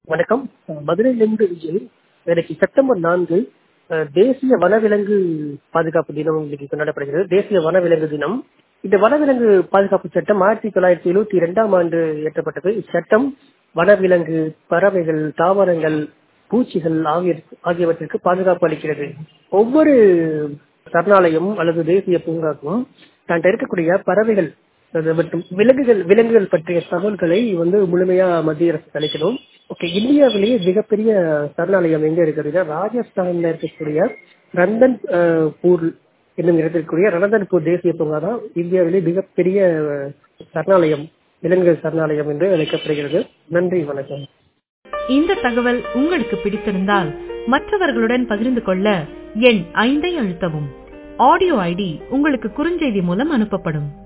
வணக்கம் மதுரையிலிருந்து விஜய் இன்னைக்கு செப்டம்பர் நான்கு அஹ், தேசிய வனவிலங்கு பாதுகாப்பு தினம் இன்னைக்கு கொண்டாடப்படுகிறது தேசிய வனவிலங்கு தினம் இந்த வனவிலங்கு பாதுகாப்பு சட்டம் ஆயிரத்தி தொள்ளாயிரத்தி எழுபத்தி இரண்டாம் ஆண்டு இயற்றப்பட்டது இச்சட்டம் வனவிலங்கு பறவைகள் தாவரங்கள் பூச்சிகள் ஆகிய ஆகியவற்றிற்கு பாதுகாப்பு அளிக்கிறது ஒவ்வொரு சரணாலயம் அல்லது தேசிய பூங்காக்கும் தான் இருக்கக்கூடிய பறவைகள் அது மற்றும் விலங்குகள் விலங்குகள் பற்றிய தகவல்களை வந்து முழுமையா மத்திய அரசு அளிக்கணும் ஓகே இந்தியாவிலேயே மிகப்பெரிய சரணாலயம் எங்க இருக்குதுன்னா ராஜஸ்தான்ல இருக்கக்கூடிய ரந்தன் அஹ், பூர் என்னும் இடத்திற்குரிய ரனந்தன்பூர் தேசிய பூங்கா தான் இந்தியாவிலேயே மிகப்பெரிய அஹ், சரணாலயம் விலங்குகள் சரணாலயம் என்று அழைக்கப்படுகிறது நன்றி வணக்கம் இந்த தகவல் உங்களுக்கு பிடித்திருந்தால் மற்றவர்களுடன் பகிர்ந்து கொள்ள எண் ஐந்தை அழுத்தவும் ஆடியோ ஐடி உங்களுக்கு குறுஞ்செய்தி மூலம் அனுப்பப்படும்